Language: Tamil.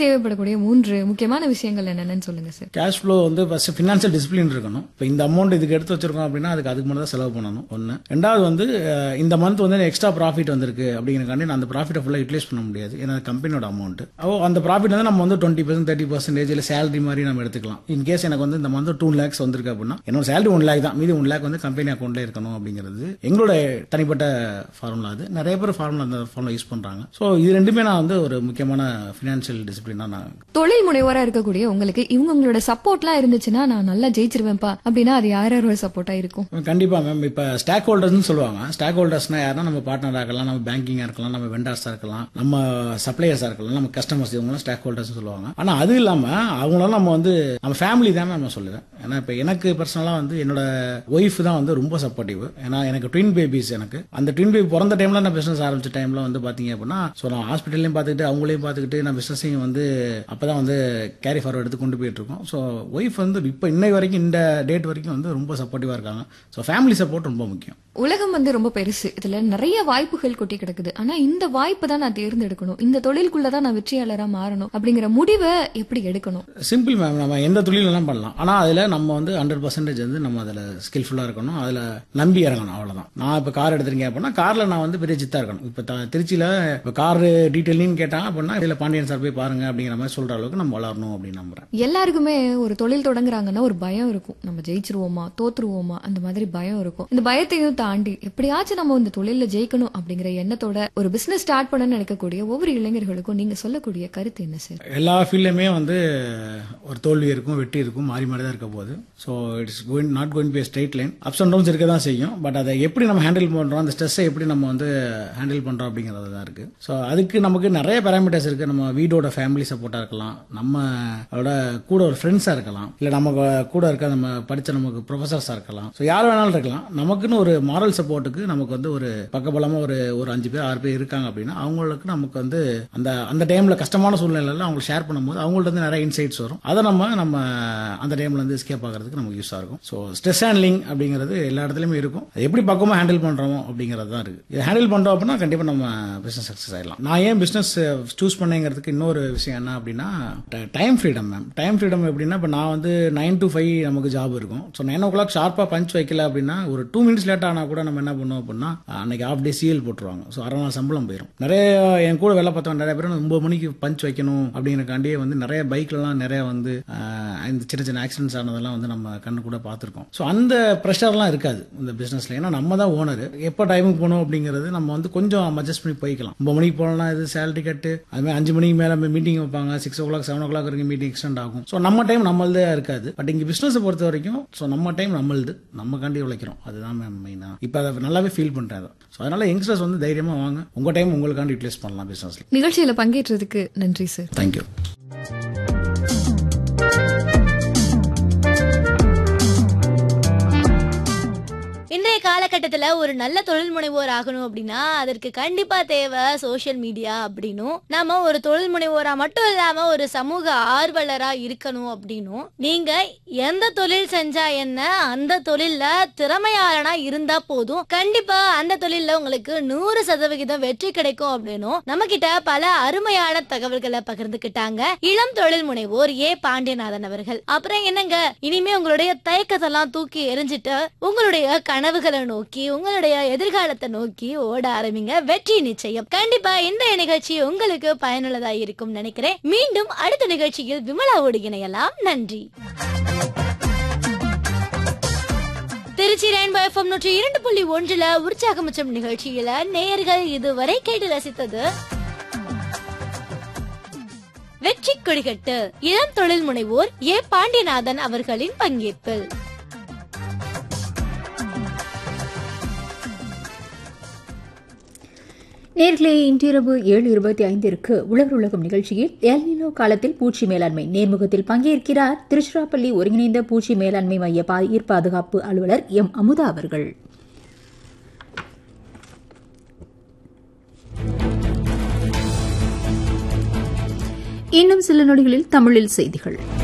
தேவைப்படக்கூடிய மூன்று முக்கியமான விஷயங்கள் என்னென்னு சொல்லுங்க சார் கேஷ் ஃப்ளோ வந்து ஃபர்ஸ்ட் ஃபினான்ஷியல் டிசிப்ளின் இருக்கணும் இப்போ இந்த அமௌண்ட் இதுக்கு எடுத்து வச்சிருக்கோம் அப்படின்னா அதுக்கு அதுக்கு மட்டும் தான் செலவு பண்ணணும் ஒன்று ரெண்டாவது வந்து அஹ், இந்த மந்த் வந்து எக்ஸ்ட்ரா ப்ராஃபிட் வந்திருக்கு அப்படிங்கிறக்காண்டி நான் அந்த ப்ராஃபிட்டை ஃபுல்லாக யூட்டிலைஸ் பண்ண முடியாது ஏன்னா கம்பெனியோட அமௌண்ட் ஓ அந்த ப்ராஃபிட் வந்து நம்ம வந்து டுவெண்ட்டி பர்சன்ட் தேர்ட்டி பர்சன்டேஜ் இல்லை சேலரி மாதிரி நம்ம எடுத்துக்கலாம் இன் கேஸ் எனக்கு வந்து இந்த மந்த் டூ லேக்ஸ் வந்திருக்கு அப்படின்னா என்னோட சேலரி ஒன் லேக் தான் மீதி ஒன் லேக் வந்து கம்பெனி அக்கௌண்ட்ல இருக்கணும் அப்படிங்கிறது எங்களோட தனிப்பட்ட ஃபார்முலா அது நிறைய பேர் ஃபார்முலா அந்த ஃபார்முலா யூஸ் பண்றாங்க ஸோ இது ரெண்டுமே நான் வந்து ஒரு முக்கியமான ஃபினான்ஷியல் டிசிப்ளினா நான் தொழில் முனைவோரா இருக்கக்கூடிய உங்களுக்கு இவங்க உங்களோட சப்போர்ட்லாம் இருந்துச்சுன்னா நான் நல்லா ஜெயிச்சிருவேன்ப்பா அப்படின்னா அது யார் யாரோட சப்போர்ட்டா இருக்கும் கண்டிப்பா மேம் இப்ப ஸ்டாக் ஹோல்டர்ஸ்னு சொல்லுவாங்க ஸ்டாக் ஹோல்டர்ஸ்னா யாருன்னா நம்ம பார்ட்னரா இருக்கலாம் நம்ம பேங்கிங்கா இருக்கலாம் நம்ம வெண்டார்ஸா இருக்கலாம் நம்ம சப்ளையர்ஸா இருக்கலாம் நம்ம கஸ்டமர்ஸ் இவங்கலாம் ஸ்டாக் ஹோல்டர்ஸ் சொல்லுவாங்க ஆனா அது இல்லாம அவங்களாம் நம்ம வந்து நம்ம ஃபேமிலி தான் நான் சொல்லுவேன் ஏன்னா இப்ப எனக்கு பர்சனலா வந்து என்னோட ஒய்ஃப் தான் வந்து ரொம்ப சப்போர்ட்டிவ் ஏன்னா எனக்கு ட்வின் பேபிஸ் எனக்கு அந்த ட்வின் பேபி பிறந்த டைம்ல நான் பிசினஸ் ஆரம்பிச்ச டைம்ல வந்து பாத்தீங்க அப்படின்னா ஸோ நான் ஹாஸ்பிட்டல்லையும் பார்த்துக்கிட்டு அவங்களையும் பார்த்துக்கிட்டு நான் பிசினஸையும் வந்து அப்பதான் வந்து கேரி ஃபார்வர்ட் எடுத்து கொண்டு போயிட்டு இருக்கோம் ஸோ ஒய்ஃப் வந்து இப்போ இன்னை வரைக்கும் இந்த டேட் வரைக்கும் வந்து ரொம்ப சப்போர்ட்டிவா இருக்காங்க ஸோ ஃபேமிலி சப்போர்ட் ரொம்ப முக்கியம் உலகம் வந்து ரொம்ப பெருசு இதுல நிறைய வாய்ப்புகள் கொட்டி கிடக்குது ஆனா இந்த வாய்ப்பு தான் நான் தேர்ந்தெடுக்கணும் இந்த தொழிலுக்குள்ளதான் நான் வெற்றியாளரா மாறணும் அப்படிங்கிற முடிவை எப்படி எடுக்கணும் சிம்பிள் மேம் நம்ம எந்த தொழிலெல்லாம் பண்ணலாம் ஆனா அதுல நம்ம வந்து ஹண்ட்ரட் பர்சன்டேஜ் வந்து நம்ம அதுல ஸ்கில்ஃபுல்லா இருக்கணும் அதுல நம்பி இறங்கணும் அவ்வளவுதான் நான் இப்ப கார் எடுத்திருக்கேன் அப்படின்னா கார்ல நான் வந்து பெரிய சித்தா இருக்கணும் இப்ப த- திருச்சியில இப்ப கார் டீட்டெயிலிங் கேட்டாங்க அப்படின்னா இதுல பாண்டியன் சார் போய் பாருங்க அப்படிங்கிற மாதிரி சொல்ற அளவுக்கு நம்ம வளரணும் அப்படின்னு நம்புறேன் எல்லாருக்குமே ஒரு தொழில் தொடங்குறாங்கன்னா ஒரு பயம் இருக்கும் நம்ம ஜெயிச்சிருவோமா தோத்துருவோமா அந்த மாதிரி பயம் இருக்கும் இந்த பயத்தையும் தாண்டி எப்படியாச்சும் நம்ம இந்த தொழில ஜெயிக்கணும் அப்படிங்கிற எண்ணத்தோட ஒரு பிசினஸ் ஸ்டார்ட் பண்ணணும்னு நினைக்கக்கூடிய ஒவ்வொரு இளைஞர்களுக்கும் நீங்க சொல்லக்கூடிய கருத்து என்ன சார் எல்லா ஃபீல்ட்லையுமே வந்து ஒரு தோல்வி இருக்கும் வெற்றி இருக்கும் மாறி மாறி தான் இருக்க போகுது so it's going not going be straight line ups and downs இருக்க தான் செய்யும் பட் அதை எப்படி நம்ம ஹேண்டில் பண்ணுறோம் அந்த ஸ்ட்ரெஸ்ஸை எப்படி நம்ம வந்து ஹேண்டில் பண்ணுறோம் அப்படிங்கிறது தான் இருக்கு ஸோ அதுக்கு நமக்கு நிறைய பேராமீட்டர்ஸ் இருக்கு நம்ம வீடோட ஃபேமிலி சப்போர்ட்டாக இருக்கலாம் நம்மளோட கூட ஒரு ஃப்ரெண்ட்ஸாக இருக்கலாம் இல்லை நம்ம கூட இருக்க நம்ம படித்த நமக்கு ப்ரொஃபசர்ஸாக இருக்கலாம் ஸோ யார் வேணாலும் இருக்கலாம் நமக்குன்னு ஒரு மாரல் சப்போர்ட்டுக்கு நமக்கு வந்து ஒரு பக்கபலமாக ஒரு ஒரு அஞ்சு பேர் ஆறு பேர் இருக்காங்க அப்படின்னா அவங்களுக்கு நமக்கு வந்து அந்த அந்த டைம்ல கஷ்டமான சூழ்நிலையில அவங்க ஷேர் பண்ணும்போது அவங்கள்ட்ட இருந்து நிறைய இன்சைட்ஸ் வரும் அதை நம்ம நம்ம அந்த டைம்ல இருந்து எஸ்கேப் ஆகிறதுக்கு நமக்கு யூஸ் ஆகும் ஸோ ஸ்ட்ரெஸ் ஹேண்ட்லிங் அப்படிங்கிறது எல்லா இடத்துலயுமே இருக்கும் அது எப்படி பக்கமா ஹேண்டில் பண்றோமோ அப்படிங்கிறது தான் இருக்கு இதை ஹேண்டில் பண்றோம் அப்படின்னா கண்டிப்பா நம்ம பிசினஸ் சக்சஸ் ஆயிடலாம் நான் ஏன் பிசினஸ் சூஸ் பண்ணேங்கிறதுக்கு இன்னொரு விஷயம் என்ன அப்படின்னா time freedom ma'am time freedom எப்படின்னா இப்போ நான் வந்து நைன் to ஃபைவ் நமக்கு ஜாப் இருக்கும் ஸோ நைன் ஓ கிளாக் ஷார்ப்பாக பஞ்ச் வைக்கல அப்படின்னா ஒரு டூ மினிட்ஸ் லேட் ஆனால் கூட நம்ம என்ன பண்ணுவோம் அப்படின்னா அன்னைக்கு ஆஃப் டே சிஎல் போட்டுருவாங்க ஸோ அரை நாள் சம்பளம் போயிடும் நிறைய என் கூட வேலை பார்த்தவங்க நிறைய பேர் வந்து ஒன்பது மணிக்கு பஞ்ச் வைக்கணும் அப்படிங்கிறக்காண்டியே வந்து நிறைய பைக்லலாம் நிறைய வந்து ஆஹ், இந்த சின்ன சின்ன ஆக்சிடென்ட்ஸ் ஆனதெல்லாம் வந்து நம்ம கண்ணு கூட பார்த்துருக்கோம் ஸோ அந்த ப்ரெஷர்லாம் இருக்காது இந்த பிஸ்னஸ்ல ஏன்னா நம்ம தான் ஓனர் எப்போ டைமுக்கு போகணும் அப்படிங்கிறது நம்ம வந்து கொஞ்சம் அட்ஜஸ்ட் பண்ணி போய்க்கலாம் ஒன்பது மணிக்கு போகலாம் இது சேலரி கட்டு அதுமாதிரி அஞ்சு மணிக்கு மேலே மீட்டிங் வைப்பாங்க six o'clock seven o'clock வரைக்கும் மீட்டிங் எக்ஸ்டெண்ட் ஆகும் ஸோ நம்ம டைம் நம்மளதே இருக்காது பட் இங்கே பிஸ்னஸை பொறுத்த வரைக்கும் ஸோ நம்ம டைம் நம்மளுது நம்ம காண்டி உழைக்கிறோம் அதுதான் மேம் மெயினாக இப்போ அதை நல்லாவே ஃபீல் பண்ணுறேன் அதை ஸோ அதனால யங்ஸ்டர்ஸ் வந்து தைரியமாக வாங்க உங்கள் டைம் உங்களுக்காண்டி யூட்டிலைஸ் பண்ணலாம் பிஸ்னஸில் நிகழ்ச்சியில பங்கேற்றதுக்கு நன்றி சார் தேங்க்யூ இன்றைய காலகட்டத்துல ஒரு நல்ல தொழில் முனைவோர் ஆகணும் அப்படின்னா அதற்கு கண்டிப்பா தேவை சோஷியல் மீடியா அப்படின்னும் நாம ஒரு தொழில் முனைவோரா மட்டும் இல்லாம ஒரு சமூக ஆர்வலரா இருக்கணும் அப்படின்னும் நீங்க எந்த தொழில் செஞ்சா என்ன அந்த தொழில்ல திறமையாளனா இருந்தா போதும் கண்டிப்பா அந்த தொழில்ல உங்களுக்கு நூறு சதவிகிதம் வெற்றி கிடைக்கும் அப்படின்னும் நம்ம கிட்ட பல அருமையான தகவல்களை பகிர்ந்துக்கிட்டாங்க இளம் தொழில் முனைவோர் ஏ பாண்டியநாதன் அவர்கள் அப்புறம் என்னங்க இனிமே உங்களுடைய தயக்கத்தெல்லாம் தூக்கி எரிஞ்சிட்டு உங்களுடைய கனவுகளை நோக்கி உங்களுடைய எதிர்காலத்தை நோக்கி ஓட ஆரம்பிங்க வெற்றி நிச்சயம் கண்டிப்பா இன்றைய நிகழ்ச்சி உங்களுக்கு பயனுள்ளதா இருக்கும் நினைக்கிறேன் மீண்டும் அடுத்த நிகழ்ச்சியில் விமலாவோடு இணையலாம் நன்றி திருச்சி ரெயின்போ எஃப்எம் நூற்றி இரண்டு புள்ளி ஒன்றுல உற்சாகமச்சம் நிகழ்ச்சியில நேயர்கள் இதுவரை கேட்டு ரசித்தது வெற்றி கொடிகட்டு இளம் தொழில் முனைவோர் ஏ பாண்டியநாதன் அவர்களின் பங்கேற்பில் நேர்களே இன்றிரவு ஏழு இருபத்தி ஐந்திற்கு உழவர் உலகம் நிகழ்ச்சியில் எல்னினோ காலத்தில் பூச்சி மேலாண்மை நேர்முகத்தில் பங்கேற்கிறார் திருச்சிராப்பள்ளி ஒருங்கிணைந்த பூச்சி மேலாண்மை மைய பயிர் பாதுகாப்பு அலுவலர் எம் அமுதா அவர்கள் இன்னும் சில நொடிகளில் தமிழில் செய்திகள்